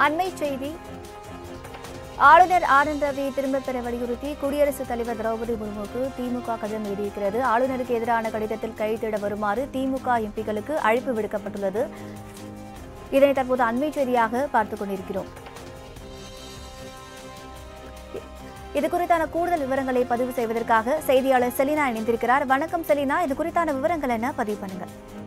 அண்மை செய்தி ஆளுநர் ஆனந்த் ரவியை திரும்பப் பெற வலியுறுத்தி குடியரசுத் தலைவர் திரௌபதி முர்முக்கு திமுக கடிதம் எழுதியிருக்கிறது ஆளுநருக்கு எதிரான கடிதத்தில் கையெழுத்திட வருமாறு திமுக எம்பிக்களுக்கு அழைப்பு விடுக்கப்பட்டுள்ளது இதனை தற்போது அண்மை செய்தியாக பார்த்துக் கொண்டிருக்கிறோம் இது குறித்தான கூடுதல் விவரங்களை பதிவு செய்வதற்காக செய்தியாளர் செலினா இணைந்திருக்கிறார் வணக்கம் செலினா இது குறித்தான விவரங்கள் என்ன பதிவு பண்ணுங்க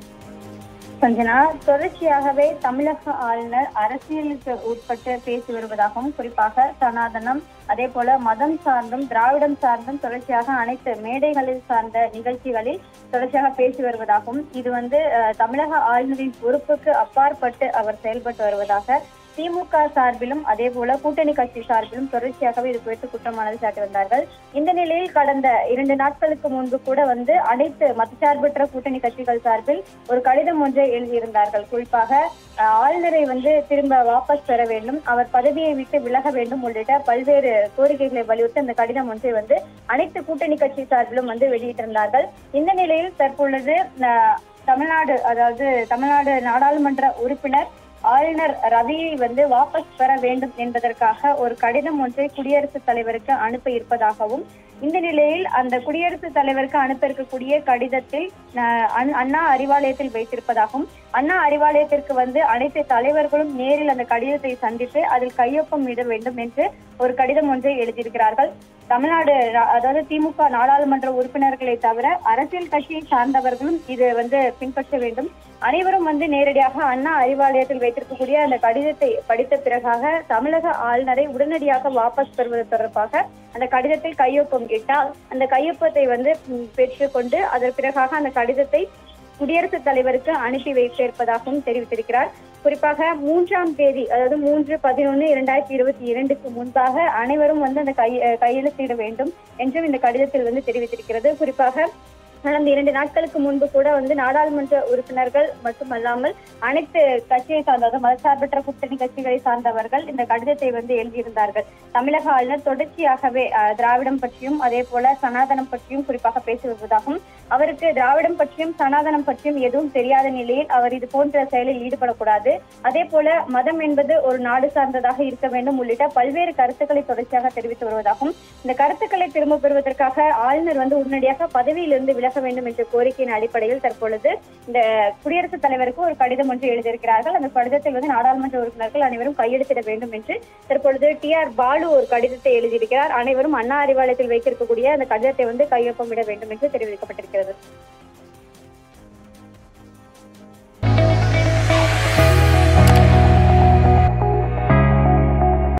சஞ்சனா தொடர்ச்சியாகவே தமிழக ஆளுநர் அரசியலுக்கு உட்பட்டு பேசி வருவதாகவும் குறிப்பாக சனாதனம் அதே போல மதம் சார்ந்தும் திராவிடம் சார்ந்தும் தொடர்ச்சியாக அனைத்து மேடைகளில் சார்ந்த நிகழ்ச்சிகளில் தொடர்ச்சியாக பேசி வருவதாகவும் இது வந்து அஹ், தமிழக ஆளுநரின் பொறுப்புக்கு அப்பாற்பட்டு அவர் செயல்பட்டு வருவதாக திமுக சார்பிலும் அதே போல கூட்டணி கட்சி சார்பிலும் தொடர்ச்சியாகவே இது குறித்து குற்றமானது சாட்டி வந்தார்கள் இந்த நிலையில் கடந்த இரண்டு நாட்களுக்கு முன்பு கூட வந்து அனைத்து மதச்சார்பற்ற கூட்டணி கட்சிகள் சார்பில் ஒரு கடிதம் ஒன்றை எழுதியிருந்தார்கள் குறிப்பாக அஹ், ஆளுநரை வந்து திரும்ப வாபஸ் பெற வேண்டும் அவர் பதவியை விட்டு விலக வேண்டும் உள்ளிட்ட பல்வேறு கோரிக்கைகளை வலியுறுத்தி அந்த கடிதம் ஒன்றை வந்து அனைத்து கூட்டணி கட்சி சார்பிலும் வந்து வெளியிட்டிருந்தார்கள் இந்த நிலையில் தற்பொழுது அஹ், தமிழ்நாடு அதாவது தமிழ்நாடு நாடாளுமன்ற உறுப்பினர் ஆளுநர் ரவியை வந்து வாபஸ் பெற வேண்டும் என்பதற்காக ஒரு கடிதம் ஒன்றை குடியரசுத் தலைவருக்கு அனுப்ப இருப்பதாகவும் இந்த நிலையில் அந்த குடியரசுத் தலைவருக்கு அனுப்ப இருக்கக்கூடிய கடிதத்தில் அஹ், அண்- அண்ணா அறிவாலயத்தில் வைத்திருப்பதாகவும் அண்ணா அறிவாலயத்திற்கு வந்து அனைத்து தலைவர்களும் நேரில் அந்த கடிதத்தை சந்தித்து அதில் கையொப்பம் இட வேண்டும் என்று ஒரு கடிதம் ஒன்றை எழுதியிருக்கிறார்கள் தமிழ்நாடு நா- அதாவது திமுக நாடாளுமன்ற உறுப்பினர்களை தவிர அரசியல் கட்சியை சார்ந்தவர்களும் இது வந்து பின்பற்ற வேண்டும் அனைவரும் வந்து நேரடியாக அண்ணா அறிவாலயத்தில் வைத்திருக்கக்கூடிய அந்த கடிதத்தை படித்த பிறகாக தமிழக ஆளுநரை உடனடியாக வாபஸ் பெறுவது தொடர்பாக அந்த கடிதத்தில் கையொப்பம் இட்டால் அந்த கையொப்பத்தை வந்து ம், பெற்றுக்கொண்டு அதன் பிறகாக அந்த கடிதத்தை குடியரசுத் தலைவருக்கு அனுப்பி வைக்க இருப்பதாகவும் தெரிவித்திருக்கிறார் குறிப்பாக மூன்றாம் தேதி அதாவது மூன்று பதினொன்று இரண்டாயிரத்தி இருபத்தி இரண்டுக்கு முன்பாக அனைவரும் வந்து அந்த கை அஹ் கையெழுத்திட வேண்டும் என்றும் இந்த கடிதத்தில் வந்து தெரிவித்திருக்கிறது குறிப்பாக கடந்த இரண்டு நாட்களுக்கு முன்பு கூட வந்து நாடாளுமன்ற உறுப்பினர்கள் மட்டுமல்லாமல் அனைத்து கட்சியை சார்ந்த மதசார்பற்ற கூட்டணி கட்சிகளை சார்ந்தவர்கள் இந்த கடிதத்தை வந்து எழுதியிருந்தார்கள் தமிழக ஆளுநர் தொடர்ச்சியாகவே அஹ், திராவிடம் பற்றியும் அதே போல சனாதனம் பற்றியும் குறிப்பாக பேசி வருவதாகவும் அவருக்கு திராவிடம் பற்றியும் சனாதனம் பற்றியும் எதுவும் தெரியாத நிலையில் அவர் இது போன்ற செயலில் ஈடுபடக்கூடாது அதே போல மதம் என்பது ஒரு நாடு சார்ந்ததாக இருக்க வேண்டும் உள்ளிட்ட பல்வேறு கருத்துக்களை தொடர்ச்சியாக தெரிவித்து வருவதாகவும் இந்த கருத்துக்களை திரும்ப பெறுவதற்காக ஆளுநர் வந்து உடனடியாக பதவியிலிருந்து விலக வேண்டும் என்ற கோரிக்கையின் அடிப்படையில் தற்பொழுது இந்த குடியரசுத் தலைவருக்கு ஒரு கடிதம் ஒன்று எழுதியிருக்கிறார்கள் அந்த கடிதத்தில் வந்து நாடாளுமன்ற உறுப்பினர்கள் அனைவரும் கையெழுத்திட வேண்டும் என்று தற்பொழுது டி ஆர் பாலு ஒரு கடிதத்தை எழுதியிருக்கிறார் அனைவரும் அண்ணா அறிவாலயத்தில் வைத்திருக்கக்கூடிய அந்த கடிதத்தை வந்து கையொப்பமிட வேண்டும் என்று தெரிவிக்கப்பட்டிருக்கிறது